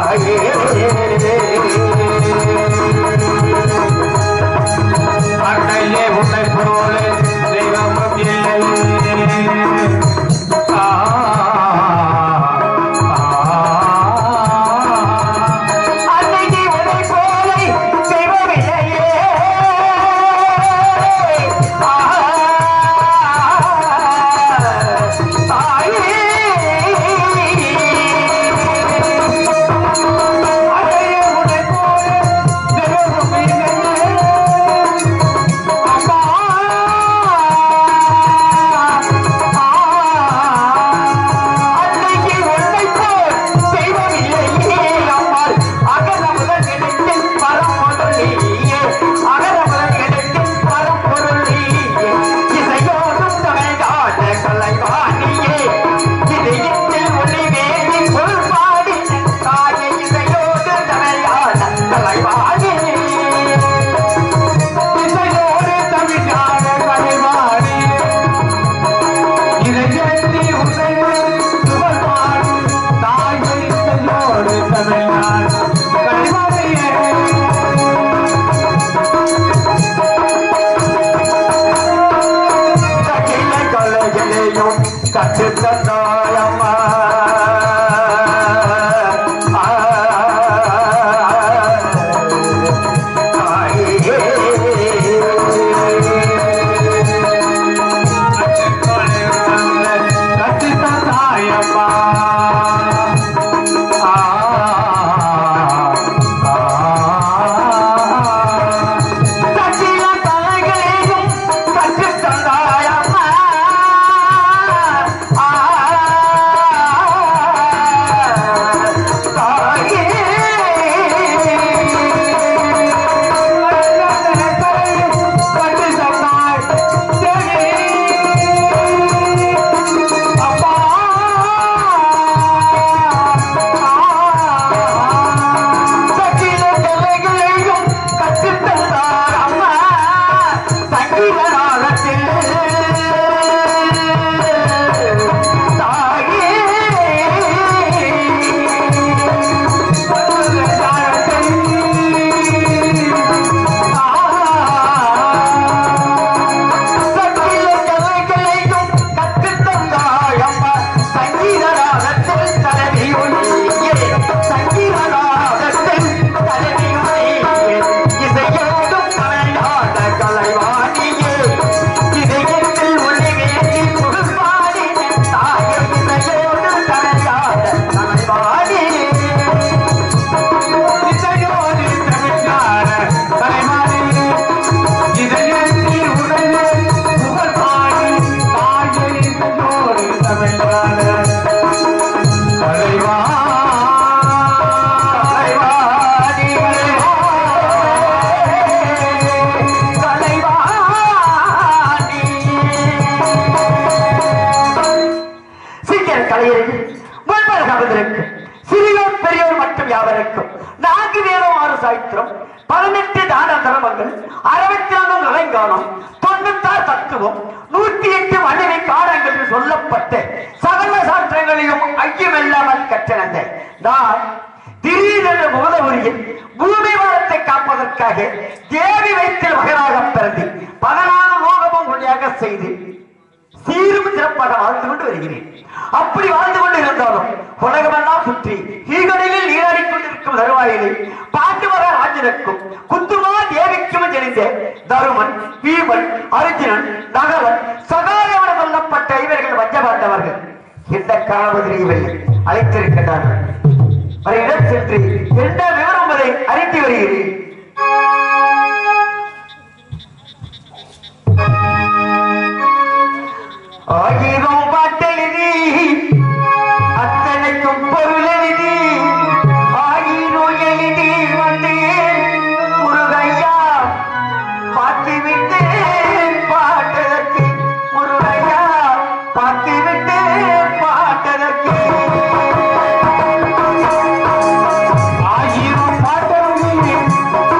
தாயே அன்னையே உன்னை போல தெய்வமும் இல்லை ஆ, ஆ. அன்னையே உன்னை போல தெய்வம் இல்லையே ஆ, தாயே அன்னையே உன்னை போல தெய்வம் இல்லையே அம்மா அன்னைக்கு உன்னை போல் தெய்வம் இல்லையே அம்மாள் அகரமுதல் கிடைத்து பரம்பொருள் நீயே அகரமுதல் கிடைத்து பரம்பொருள் நீயே இசையோடும் தமிழ்காட்ட கலைவாணியே இதயத்தில் ஒளி வேண்டி பொருள் பாடி தாயை இசையோடு தமிழ்காட்ட கலைவாணியே இசையோடு தமிழ்நாடு கலைவாணி இதயத்தி உசைவு சுகமாடு தாயை இசையோடு தமிழ்நாடு கலைவாணியே சகில கலைகளையும் கற்றுத்தந்தாயம்மா கற்றுத்தந்தாயம்மா சகில கலைகளையும் கற்றுத்தந்தாயம்மா சீக்கிரம் கலைஞர்கள் முன்பதாக அமர்ந்திருக்கு சிறியோர் பெரியோர் மற்றும் யாவருக்கும் நான்கு வேதம் ஆறு சாய்த்திரம் பதினெட்டு தான தர்மங்கள் அறுபத்தி நான்கு நலங்கானம் தொண்ணூத்தாறு தத்துவம் நூற்றி எட்டு மனைவி காலங்கள் என்று சொல்லப்பட்ட சகல சாஸ்திரங்களையும் ஐயமில்லாமல் கற்றனந்த நான் திடீரென்று முகதபுரியில் பூமி வாரத்தை காப்பதற்காக தேவி வைத்தில் மகனாக பிறந்து பதினாறு லோகமும் கொடியாக செய்து சீரும் சிறப்பாக வாழ்ந்து கொண்டு வருகிறேன் அப்படி வாழ்ந்து கொண்டு இருந்தாலும் உலகமெல்லாம் சுற்றி ஈகடலில் நீராடிக் கொண்டிருக்கும் தருவாயிலே பாண்டுவர ராஜனுக்கும் குந்துமா தேவிக்கும் தெரிந்த தருமன் பீமன் அர்ஜுனன் நகவன் சகாயவன சொல்லப்பட்ட இவர்கள் வஞ்சபாண்டவர்கள் இந்த காலபதிரி இவர்கள் அழைத்திருக்கின்றார்கள் அவரிடம் சென்று என்ன விவரம் அதை அறிந்து வருகிறேன் ஆயிரம் பாட்டெழுதி அத்தனைக்கும் பொருள் எழுதி ஆயிரம் எழுதி வந்து முருகையா பார்த்துவிட்டு பாட்டதற்கு முருகையா பார்த்துவிட்டு பாட்டதற்கு ஆயிரம் பாட்டெழுதி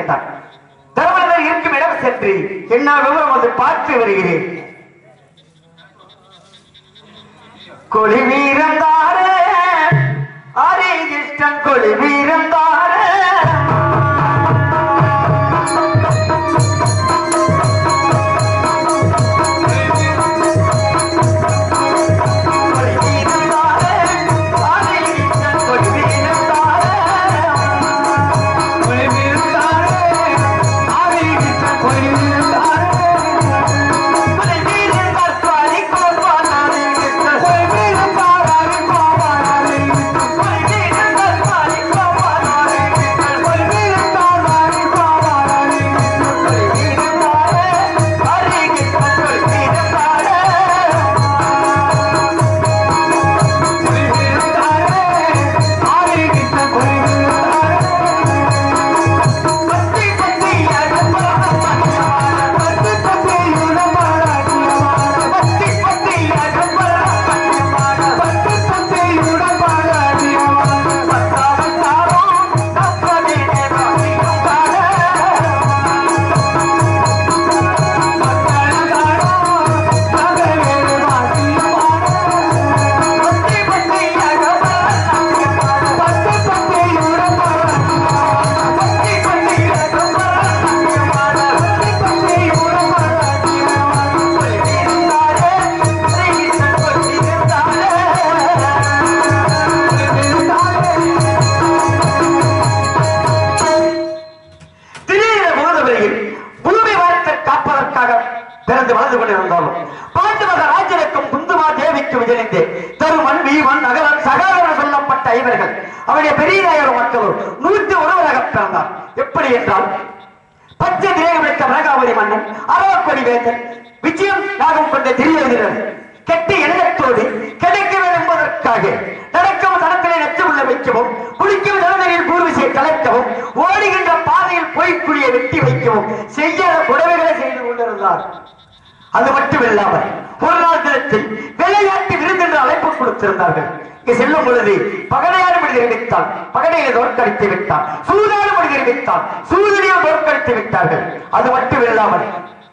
இருக்கின்றார் தர்மனர் இருக்கும் இடம் சென்று என்ன விவரம் வந்து பார்த்து வருகிறேன் கொடி வீரம் தாரே ஹரி கிருஷ்ணன் கொடி வீரம் தாரே கொடி வீரம் தாரே ஹரி கிருஷ்ணன் கொடி வீரம் தாரே கொடி வீரம் தாரே ஹரி கிருஷ்ணன் கொடி வீரம் தாரே கொடி வீரம் தாரே கோபாலாரி கிருஷ்ணன் கொடி வீரம் தாரே கோபாலாரி கொடி வீரம் தாரே கோபாலாரி கிருஷ்ணன் கொடி வீரம் தாரே கோபாலாரி கிருஷ்ணன் கொடி வீரம் தாரே ஹரி கிருஷ்ணன் கொடி வீரம் தாரே பத்தி பத்தி பத்தி பத்தி பத்தி பத்தி பத்தி பத்தி திடீரென முகதவரையில் பூமி வாரத்தை காப்பதற்காக பிறந்து வளர்ந்து கொண்டிருந்தாலும் பாண்டு மக ராஜனுக்கும் குந்துமா தேவிக்கும் விஜயந்தே தருமன் வீமன் நகரன் சகாதரன் சொல்லப்பட்ட ஐவர்கள் அவருடைய பெரிய நாயர் மக்களும் நூற்றி ஒருவராக பிறந்தார் எப்படி என்றால் பச்சை திரேகம் வைத்த மரகாவதி மன்னன் அரவக்கொடி வேந்தன் விஜயம் நாகம் கொண்ட திரியதிரன் கெட்ட எண்ணத்தோடு கிடைக்க வேண்டும் என்பதற்காக நடக்கும் தடத்திலே நச்சமுள்ள வைக்கவும் குளிக்கும் தடத்தில் பூர்விசை கலைக்கவும் ஓடுகின்ற பாதையில் பொய்க்குழியை வெட்டி வைக்கவும் செய்யாத புடவைகளை செய்து கொண்டிருந்தார் அது மட்டுமில்லாமல் ஒரு நாள் தினத்தில் விளையாட்டு விருந்து என்று அழைப்பு கொடுத்திருந்தார்கள் இங்கு செல்லும் பொழுது பகடையாறு மொழி தெரிவித்தால் பகடையை தோற்கடித்து விட்டார் சூதாடு மொழி தெரிவித்தால் சூதனையும் தோற்கடித்து விட்டார்கள் அது மட்டுமில்லாமல்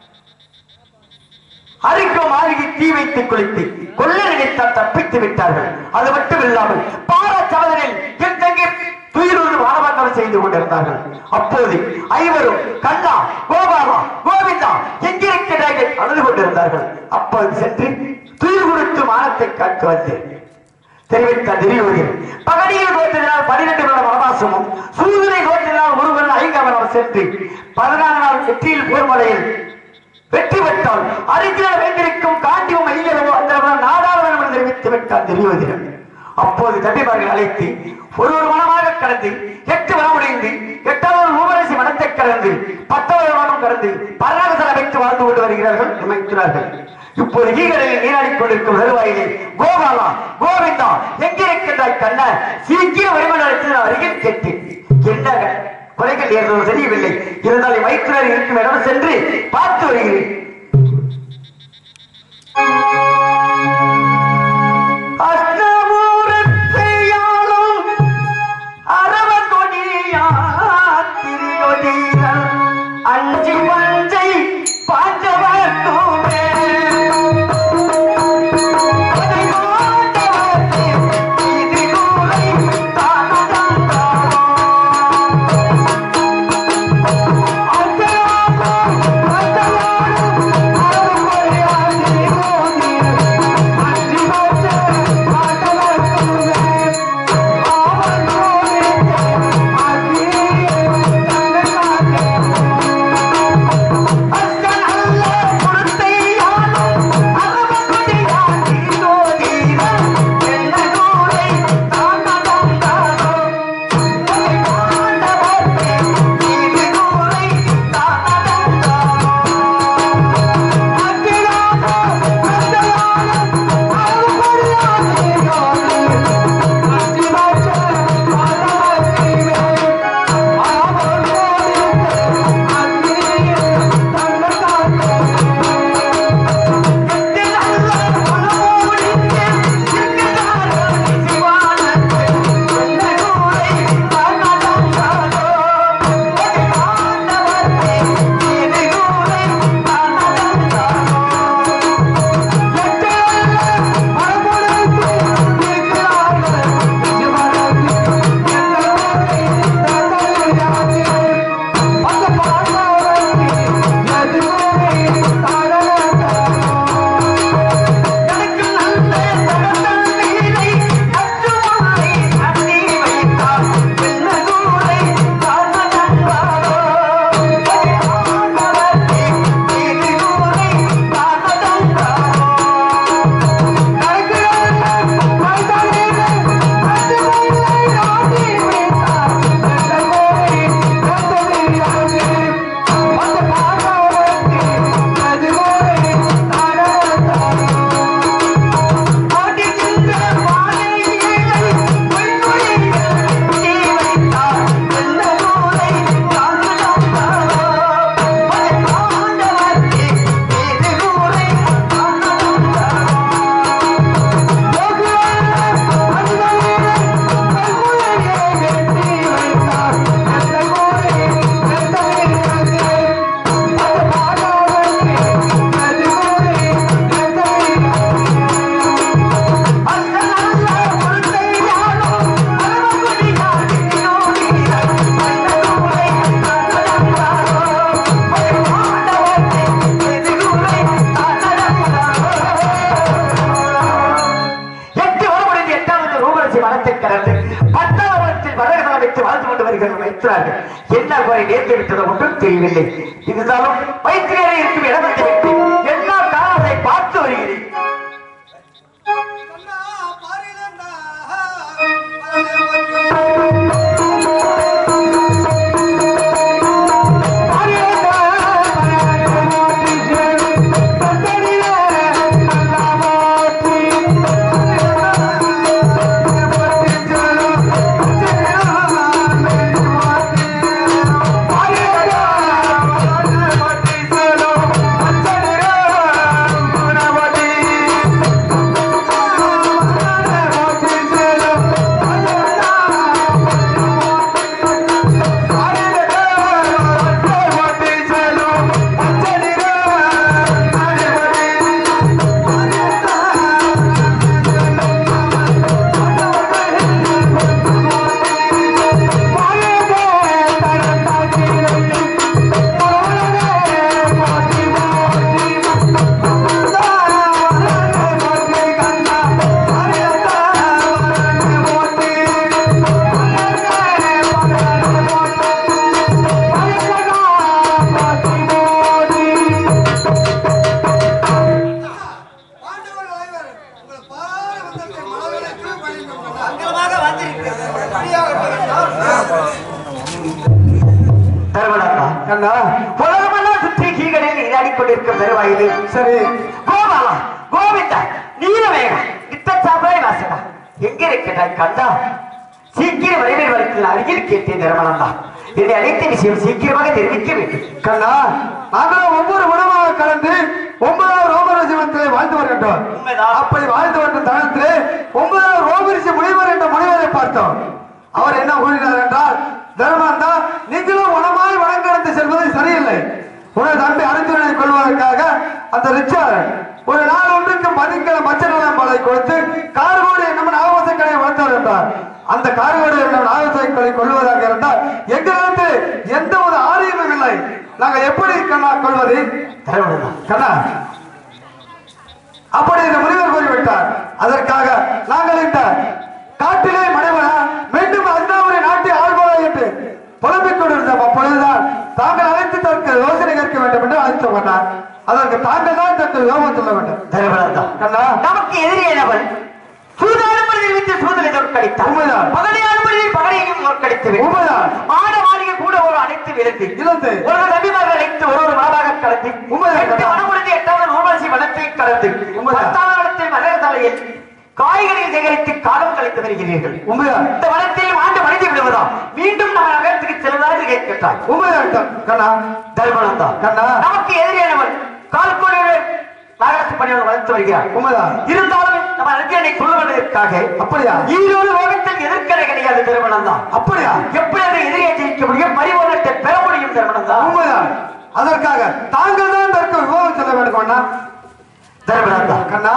அரிக்கும் மாளிகை தீ வைத்து குளித்து கொள்ள நினைத்தால் தப்பித்து விட்டார்கள் அது மட்டும் இல்லாமல் பார சவதனில் என் தங்கை துயிலோடு வானவங்கம் செய்து கொண்டிருந்தார்கள் அப்போது ஐவரும் கண்ணா கோபாலா கோவிந்தா எங்கிருக்கிறார்கள் அழுது கொண்டிருந்தார்கள் அப்போது சென்று துயில் கொடுத்து மானத்தை காத்து வந்தேன் தெரிவித்த திரியோகன் பகடியில் கோத்தினால் பனிரெண்டு வருட வனவாசமும் சூதனை கோத்தினால் ஒருவன் ஐங்கவனம் சென்று பதினாறு நாள் வெற்றியில் போர்மலையில் வெற்றி பெற்றால் அருகில் வைத்திருக்கும் காண்டியும் ஐயரவோ அந்த நாடாளுமன்றம் என்று தெரிவித்து விட்டார் திரியோதிரன் அப்போது தம்பிமார்கள் அழைத்து ஒரு ஒரு மனமாக கடந்து எட்டு வனமுடைந்து எட்டாவது ஊவரசி மனத்தை கடந்து பத்தாவது மனம் கடந்து பராகசல வைத்து வாழ்ந்து கொண்டு வருகிறார்கள் அமைக்கிறார்கள் இப்போது ஈகரையில் நீராடிக் கொண்டிருக்கும் வருவாயிலே கோபாலா கோவிந்தா எங்கே இருக்கின்றாய் கண்ண சீக்கிரம் வருமான அருகில் கேட்டு என்ன குறைகள் ஏதும் தெரியவில்லை இருந்தாலும் மைத்துனர் இருக்கும் இடம் சென்று பார்த்து வருகிறேன் அஷ்டமூர்த்தியாலும் அரவக்கொடியார் திரிகொடிகள் அஞ்சு பஞ்சை பாஞ்சவர்க்குமே அதை மாண்டவர்க்கு இது கூலை தானதந்தாவோ அத்தலாகும் அத்தலாடும் திருமதிகள் வைத்தார்கள் என்ன குறை நேர்த்து விட்டது ஒன்றும் தெரியவில்லை இருந்தாலும் வைத்தியரை இருக்கும் இடம் வந்து விட்டு எல்லா காரணத்தை பார்த்து வருகிறேன் கண்ணா பாரிலண்ணா பரதேவன் பாண்டவர் தலைவர் உங்களை பார வந்தத்தை மனதிற்கு பயன்படுத்த அங்கமாக வந்திருக்கிறது தருவனாக்கா கண்ணா உலகமெல்லாம் சுற்றி கீழ்களில் நீராடிக் கொண்டிருக்கும் பெருவாயிலே சரி கோபாலா கோவிந்தா நீலவேகா நித்தச்சாப்பரை வாசகா எங்க இருக்கிறாய் கண்டா சீக்கிரம் விரைவில் வருகிற அருகில் கேட்டேன் நிர்மலந்தா என்னை அழைத்த விஷயம் சீக்கிரமாக தெரிவிக்க வேண்டும் கண்ணா நாங்களும் ஒவ்வொரு உணவாக கலந்து ஒன்பதாவது ரோமர ஜீவனத்திலே வாழ்ந்து வருகின்றோம் உண்மைதான். அப்படி வாழ்ந்து வரும் தருணத்திலே ஒன்பதாவது ரோமரிசி முனிவர் என்ற முனிவரை பார்த்தோம் அவர் என்ன கூறினார் என்றால் தர்மாந்தா நீங்களும் உணவாய் வழங்கெடுத்து செல்வது சரியில்லை உனது தம்பி அர்ஜுனனை கொள்வதற்காக அந்த ரிச்சார் ஒரு நாள் ஒன்றுக்கு பதிக்கிற மச்ச நிலம்பலை கொடுத்து கார்கோடு என்னும் நாகவசக்கலை வளர்த்தார் என்றார் அந்த கார்கோடு என்னும் நாகவசக்கலை கொள்வதாக இருந்தால் எங்களிடத்தில் எந்த ஒரு ஆரியமும் இல்லை நாங்கள் எப்படி கண்ணா கொள்வது தருவனா கண்ணா அப்படி இந்த முனிவர் கூறிவிட்டார் அதற்காக நாங்கள் இந்த காட்டிலே மனைவனா மீண்டும் அண்ணாவுடைய நாட்டை ஆள்வாரா என்று புலம்பிக் கொண்டிருந்தோம் அப்பொழுதுதான் தாங்கள் அழைத்து தற்கு யோசனை கேட்க வேண்டும் என்று அழைத்து கொண்டார் அதற்கு தாங்கள் தான் தற்கு யோகம் சொல்ல வேண்டும் தருவனா கண்ணா நமக்கு எதிரியானவன் சூதாடும்படியில் வைத்து சூதலை தோற்கடித்தான் உண்மைதான். பகடையாடும்படியில் பகடையையும் தோற்கடித்து விட்டான். உண்மைதான். மாட மாளிகை கூட ஒரு அனைத்து விழுந்து இழந்து ஒரு நபிமார்கள் அழைத்து ஒரு ஒரு மனமாக கலந்து உண்மைதான். எட்டு வனமுறைந்து எட்டாவது நூல்வாசி வனத்தை கடந்து உண்மைதான். பத்தாவது வனத்தில் மலர தலையில் காய்கறி சேகரித்து காலம் கழித்து வருகிறீர்கள் உண்மைதான் இந்த வனத்தில் ஆண்டு மனித விடுவதா மீண்டும் நம்ம நகரத்துக்கு செல்வதாக கேட்கிறாய் உண்மைதான் கண்ணா தர்மனந்தா கண்ணா. நமக்கு எதிரியானவன் கால்கோடியுடன் நகரத்து பணியாளர் வளர்த்து வருகிறார் உண்மைதான் இருந்தாலும் நம்ம அர்ஜுனை கொள்வதற்காக அப்படியா ஈரோடு லோகத்தில் எதிர்க்கரை கிடையாது திருமணம் தான் அப்படியா எப்படி அந்த எதிரியை ஜெயிக்க முடியும் பரிபூரணத்தை பெற முடியும் திருமணம் தான் உண்மைதான் அதற்காக தாங்கள் தான் தற்கு விவாதம் சொல்ல வேண்டும் அண்ணா திருமணம் தான் கண்ணா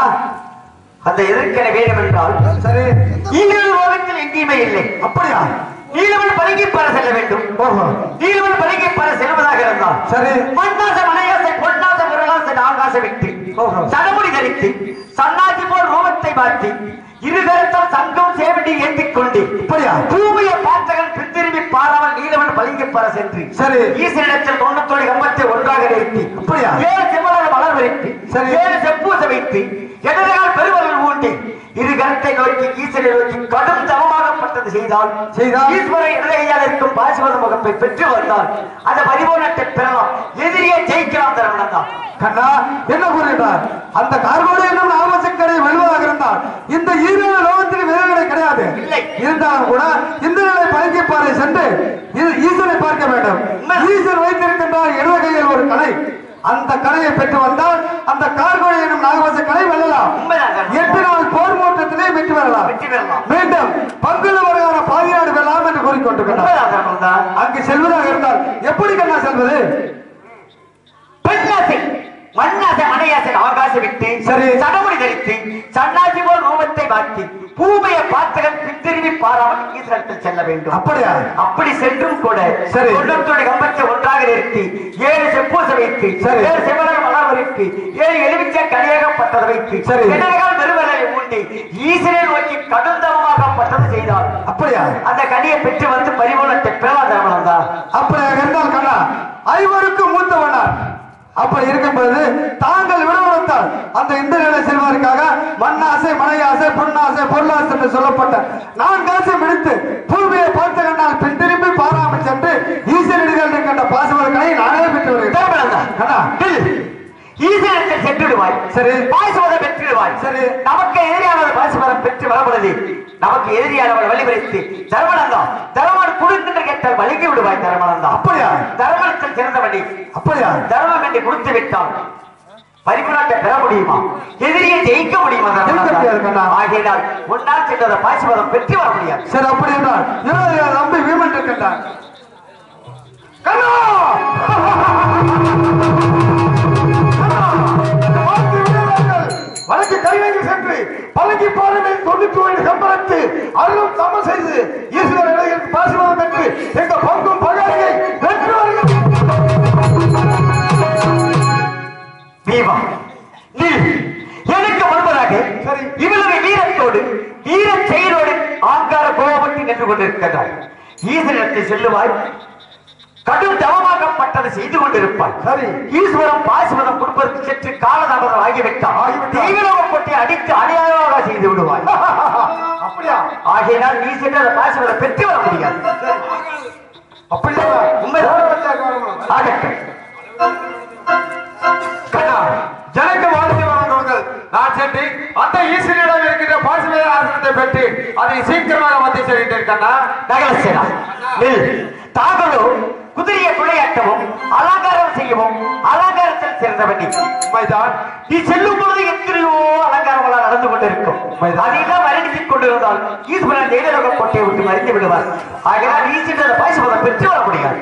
அந்த எதிர்க்கரை வேண்டும் என்றால் சரி ஈரோடு லோகத்தில் எங்கேயுமே இல்லை அப்படியா நீலவன் பழகி பெற செல்ல வேண்டும் ஓஹோ நீலவன் பழகி பெற செல்வதாக இருந்தால் சரி மண்ணாச மனையாசை பொன்னாச முருகாச நாகாச விட்டு ஓஹோ. சடமுடி தரித்து சன்னாசி போல் ரூபத்தை மாற்றி இருகரத்தால் சங்கம் சேவடி ஏந்திக் கொண்டு அப்படியா பூமிய பார்த்தகன் பின்திரும்பி பாராமல் நீலவன் பளிங்கு பெற சென்று சரி. ஈசனிடத்தில் தொண்ணூத்தோடி கம்பத்தை ஒன்றாக நிறுத்தி அப்படியா? ஏழு செம்மலர் மலர் வைத்து சரி. ஏழு செப்பூச வைத்து இடதுகால் பெருவர்கள் ஊண்டி இரு கரத்தை நோக்கி ஈசனை நோக்கி கடும் தவமாகப்பட்டது செய்தால் செய்தால்? ஈஸ்வரை இடதுகையால் இருக்கும் பாசிவத முகப்பை பெற்று வந்தால் அந்த பரிபூர்ணத்தை பெறலாம் எதிரியை ஜெயிக்கலாம் தரமணம் தான் கண்ணா என்ன கூறுகிறார் அந்த கார்கோடு என்னும் நாமசக்கரை வெல்வதாக இருந்தால் இந்த ஈரோடு லோகத்தில் வேறுகளை கிடையாது இல்லை. இருந்தாலும் கூட இந்த நிலை பழங்கிப்பாறை சென்று இது- ஈசனை பார்க்க வேண்டும் உண்மை. ஈசன் வைத்திருக்கின்றார் இடது கையில் ஒரு கலை அந்த கலையை பெற்று வந்தால் அந்த கார்கோடு என்னும் நாகவச கலை வெல்லலாம் உண்மைதான் சார். எட்டு நாள் போர் மூட்டத்திலே வெற்றி பெறலாம் வெற்றி பெறலாம் மீண்டும் பங்குல வருகிற பாதிநாடு வெல்லலாம் என்று கூறிக்கொண்டிருக்கிறார் உண்மைதான் தரமணம் தான் அங்கு செல்வதாக இருந்தால் எப்படி கண்ணா செல்வது பெண்ணாசை மண்ணாசை மனையாசை ஆகாச விட்டு சரி. சடமுடி தரித்து சன்னாசி போல் ரூபத்தை மாற்றி பூமைய பார்த்தகன் பின்திரும்பி பாராமல் ஈஸ்வரத்தில் செல்ல வேண்டும் அப்படியா அப்படி சென்றும் கூட சரி. தொண்ணூத்தோடு கம்பத்தை ஒன்றாக நிறுத்தி ஏழு செப்பூச வைத்து சரி. ஏழு செவ்வளவு மலர் வைத்து ஏழு எலுமிச்சை கலியாக பட்டதை வைத்து சரி. இடதுகால் பெருவரை ஊண்டி கொண்டு ஈசனை நோக்கி கடுந்தவமாகப்பட்டது செய்தார் அப்படியா அந்த கனியை பெற்று வந்து பரிமூலத்தை பெறவா தரவா அப்படியாக இருந்தால் கண்ணா ஐவருக்கும் மூத்தவனார் அப்படி இருக்கும்போது தாங்கள் விடவளத்தால் அந்த இந்த நிலை செல்வதற்காக மண்ணாசை மனையாசை பொன்னாசை பொருளாசை என்று சொல்லப்பட்ட நான் காசை விடுத்து பூமியை பார்த்த கண்ணால் பின் திரும்பி பாராமல் சென்று ஈஸ்வரடிகள் இருக்கின்ற பாசவர்களை நானே பெற்று வருகிறேன் கண்ணா ஈசனத்தை சென்று விடுவாய் சரி. பாசுவதை பெற்று விடுவாய் சரி. நமக்கு எதிரியானவர் பாசுவரம் பெற்று வரப்படுது நமக்கு எதிரியானவர் வழிபறித்து தர்மனந்தம் தர்மன் கொடுக்கின்ற கேட்டால் வழங்கி விடுவாய் தர்மனந்தம் அப்படியா? தர்மனத்தில் சிறந்த வழி அப்படியா தர்மம் என்று கொடுத்து விட்டால் பரிபூரணத்தை பெற முடியுமா எதிரியை ஜெயிக்க முடியுமா ஜெயிக்க முடியாது கண்ணா. தர்மனந்தம்? ஆகையினால் முன்னால் சென்றத பாசுவதம் பெற்று வர முடியாது சரி அப்படி என்றால் இவரை நம்பி வீமன் இருக்கின்றான் கண்ணா பார்த்து விடுவார்கள். வடக்கு கைவேங்கி சென்று பழகி பாருமை தொண்ணூத்தி ஒன்று சம்பளத்து அருளும் சம செய்து ஈஸ்வர இடையில் பாசிமதம் பெற்று எங்க பங்கும் பகாரியை வெற்றி வருகிறது தீபா நீ எனக்கு முன்பதாக சரி. இவ்வளவு வீரத்தோடு வீர செயலோடு ஆங்கார கோபப்பட்டு நின்று கொண்டிருக்கிறார் ஈஸ்வரத்தை செல்லுவாய் கடும் தவமாகப்பட்டதை செய்து கொண்டிருப்பாய் சரி. ஈஸ்வரம் பாசுமதம் கொடுப்பதற்கு சற்று காலதாமதம் ஆகிவிட்டால் ஆகிவிட்டால். தீவிரப்பட்டு அடித்து அநியாயமாக செய்து விடுவாய் அப்படியா ஆகையினால் நீ சென்று அந்த பாசுமதம் பெற்று வர முடியாது அப்படியா உண்மைதான். உண்மைதான் ஆகட்டும் கண்ணா எனக்கு வாழ்த்து வழங்குங்கள் நான் சென்று அந்த ஈஸ்வரியிடம் இருக்கின்ற பாசுமதி ஆசனத்தை பெற்று அதை சீக்கிரமாக வந்து சேர்கின்றேன் கண்ணா நகலசேனா நில் தாங்களோ குதிரையை துணையாட்டவும் அலங்காரம் செய்யவும் அலங்காரத்தில் சிறந்தவன் நீ உண்மைதான் நீ செல்லும் பொழுது எத்தனையோ அலங்காரங்களால் நடந்து கொண்டிருக்கும் அதையெல்லாம் மரணித்துக் கொண்டிருந்தால் ஈஸ்வரன் தேவலோக கோட்டையை விட்டு மறைந்து விடுவார் ஆகையால் நீ சென்ற பாய்சுவதை பெற்று வர முடியாது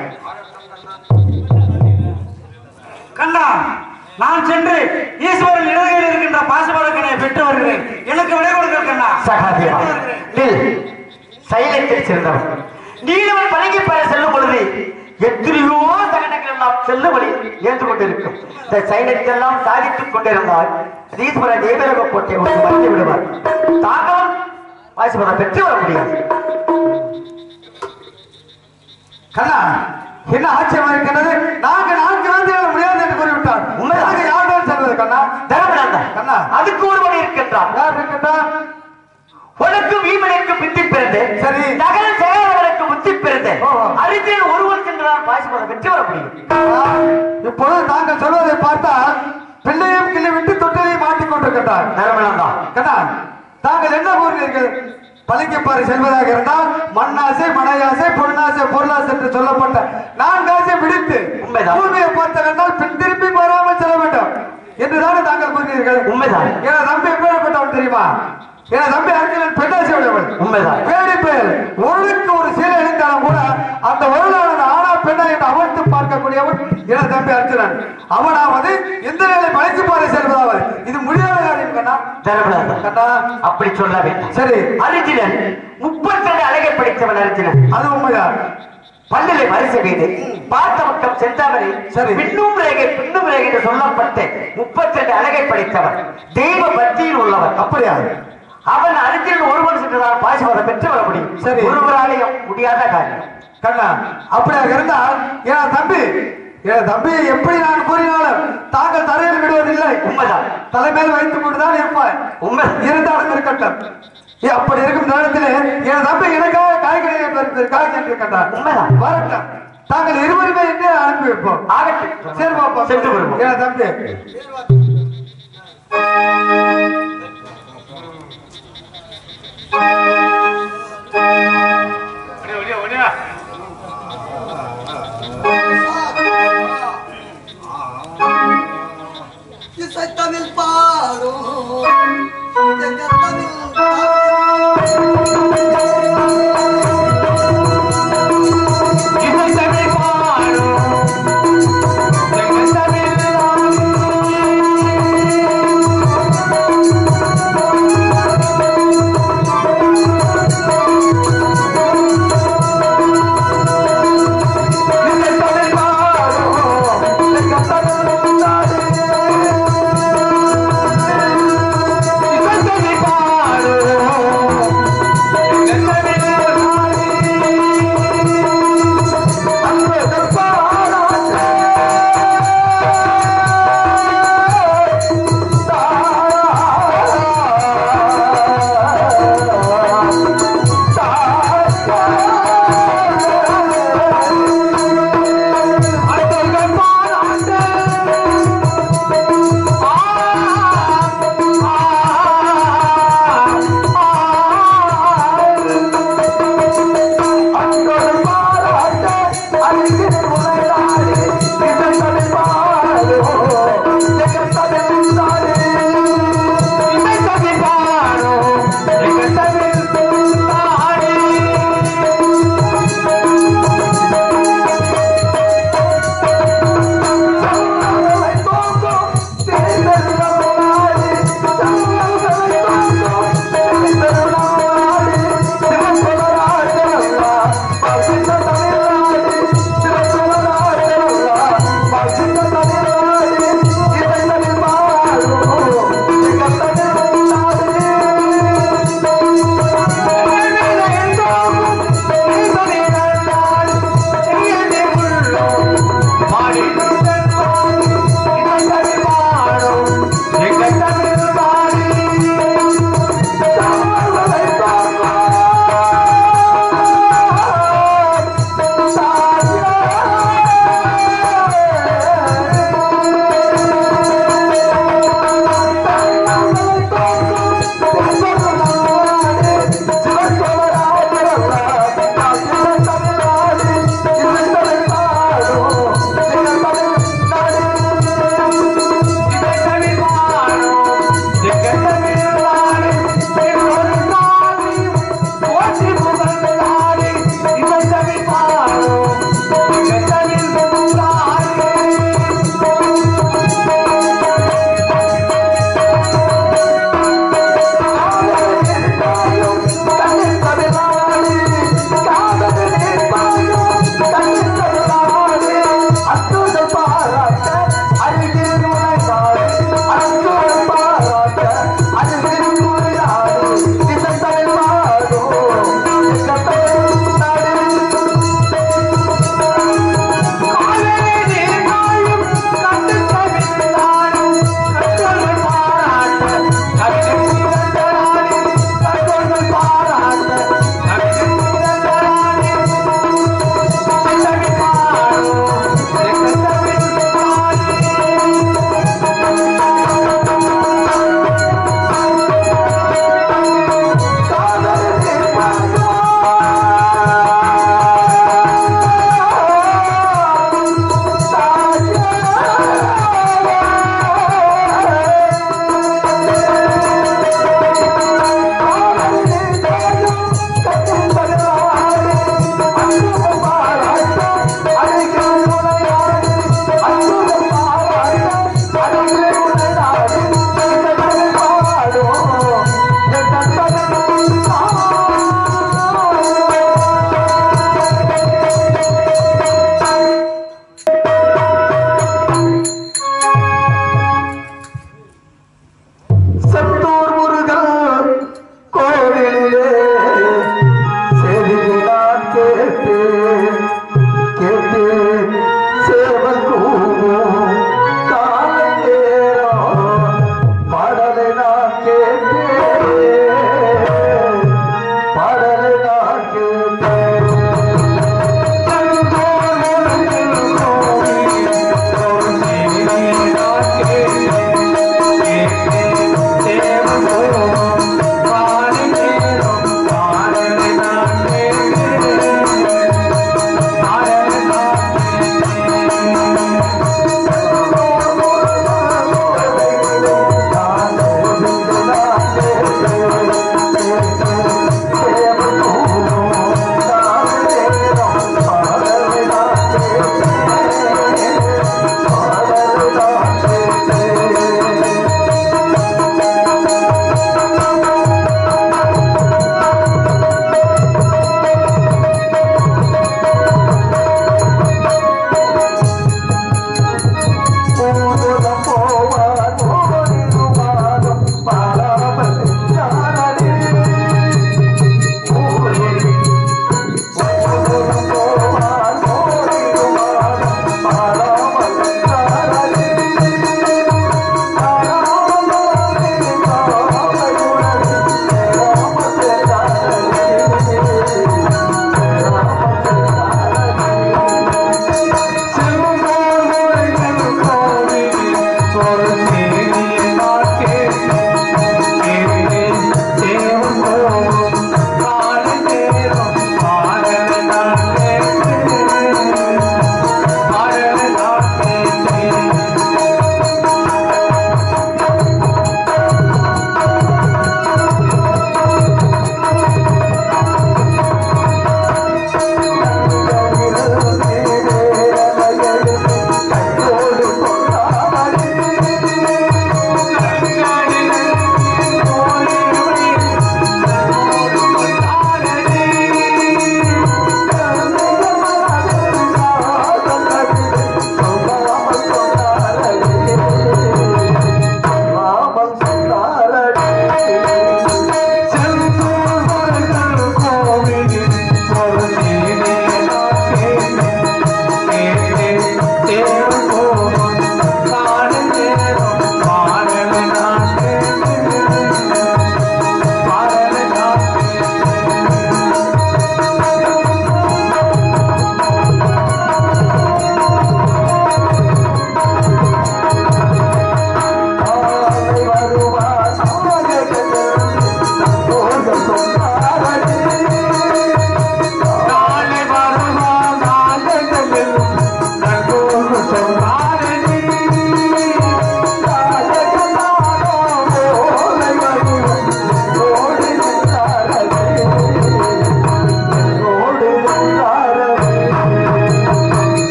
கண்ணா நான் சென்று ஈஸ்வரன் இடதுகையில் இருக்கின்ற பாசுபதக்கனை பெற்று வருகிறேன் எனக்கு விடை கொடுங்கள் கண்ணா சகாதேவா நில் சைலத்தில் சிறந்தவன் நீலவன் பழகி பெற செல்லும் பொழுது எத்தனையோ சகனங்கள் எல்லாம் செல்லும் வழி ஏந்து கொண்டிருக்கும் இந்த சைலத்தெல்லாம் சாதித்துக் கொண்டிருந்தால் ஈஸ்வர தேவலோக கோட்டையை விட்டு மறைந்து விடுவார் தாங்களும் பாசுபதம் பெற்று வர முடியாது கண்ணா என்ன ஆச்சரியமா இருக்கின்றது நான்கு நான்கு வேந்திகள் முடியாது என்று கூறிவிட்டார் உண்மைதான். உண்மையாக யார்தான் செல்வது கண்ணா தர்மநந்தன் கண்ணா. அதுக்கு ஒருவன் இருக்கின்றான் யார் இருக்கின்றார் உனக்கும் வீமனுக்கு பித்தி பிறந்து சரி. நகர சேகரவனுக்கு புத்தி பிறந்து ஓஹோ. அறிஞர் ஒருவன் சென்றால் பாசுபதம் பெற்று வர முடியும் இப்பொழுது தாங்கள் சொல்வதை பார்த்தால் பிள்ளையும் கிள்ளி விட்டு தொட்டிலையும் மாட்டிக் கொண்டிருக்கின்றார் தர்மநந்தன் கண்ணா தாங்கள் என்ன கூறினீர்கள் பலிக்கப்பாறை செல்வதாக இருந்தால் மண்ணாசை மனையாசை பொன்னாசை பொருளாசை என்று சொல்லப்பட்ட நான்காசை விடுத்து உண்மைதான். பூமியை பார்த்த கண்டால் பின் திரும்பி வராமல் செல்ல வேண்டும் என்றுதானே தாங்கள் கூறினீர்கள் உண்மைதான். என தம்பி எப்பேற்பட்டவன் தெரியுமா என தம்பி அர்ஜுனன் பெண்ணாசி உடையவன் உண்மைதான். பேடி பெயர் ஒருளுக்கு ஒரு சீலை அணிந்தாலும் கூட அந்த ஒருளானது ஆனா பெண்ணா என்று அமர்த்து பார்க்கக்கூடியவன் என தம்பி அர்ஜுனன் அவனாவது எந்த நிலை பலிக்கப்பாறை செல்வதாவது இது முடியாத காரியம் கண்ணா தர்மநந்தன் கண்ணா அப்படி சொல்ல வேண்டும் சரி அர்ஜுனன் முப்பத்தி ரெண்டு அழகை படித்தவன் அர்ஜுனன் அது உண்மைதான் பல்லிலை வரிசை வீடு பார்த்த பக்கம் செந்தாமரை சரி. பின்னும் ரேகை பின்னும் ரேகை என்று சொல்லப்பட்டு முப்பத்தி ரெண்டு அழகை படித்தவன் தெய்வ பக்தியில் உள்ளவன் அப்படியா அவன் அர்ஜுனன் ஒருவன் சென்றுதான் பாசுவதை பெற்று வர முடியும் சரி. ஒருவராலையும் முடியாத காரியம் கண்ணா அப்படியாக இருந்தால் என் தம்பி என் தம்பி எப்படி நான் கூறினாலும் தாங்கள் தரையில் விடுவதில்லை உண்மைதான் தலைமையில் வைத்துக் கொண்டுதான் இருப்பாய் உண்மை இருந்தாலும் இருக்கட்டும் ஏ, அப்படி இருக்கும் நேரத்திலே என் தம்பி எனக்காக காய்கறியை பெறுவதற்காக சென்றிருக்கின்றார் உண்மைதான். வரட்டும் தாங்கள் இருவருமே என்ன அனுப்பி வைப்போம் ஆகட்டும் சரி பாப்பா சென்று வருவோம் என் தம்பி இசைத்தமிழ் பாடும் எங்கள் தமிழ் பாடும். பாடும்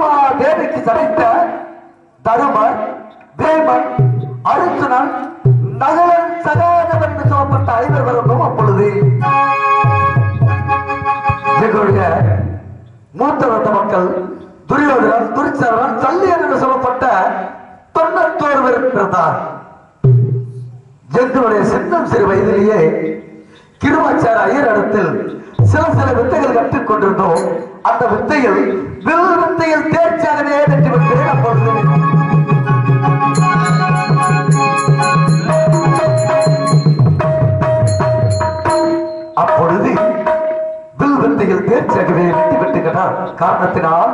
தேவிக்கு சமைத்த தருமர் பிரேமன் அருச்சுனன் நகலன் சகாதம் என்று சொல்லப்பட்ட ஐவர்களுக்கும் அப்பொழுது எங்களுடைய மூத்த ரத்த மக்கள் துரியோதனன் துரிச்சரன் சல்லியன் என்று சொல்லப்பட்ட தொண்ணூத்தோரு பேர் பிறந்தார் எங்களுடைய சின்னம் சிறு வயதிலேயே கிருமாச்சார ஐயர் இடத்தில் சில சில வித்தைகள் கற்றுக் கொண்டிருந்தோம் அந்த வித்தையில் வில் வித்தையில் தேர்ச்சியாகவே வெற்றி பெற்றேன் அப்பொழுது அப்பொழுது வில் வித்தையில் தேர்ச்சியாகவே வெற்றி பெற்றுகிறார் காரணத்தினால்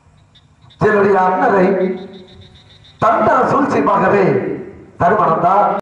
என்னுடைய அண்ணரை தண்டன சூழ்ச்சியமாகவே தருமணம் தான்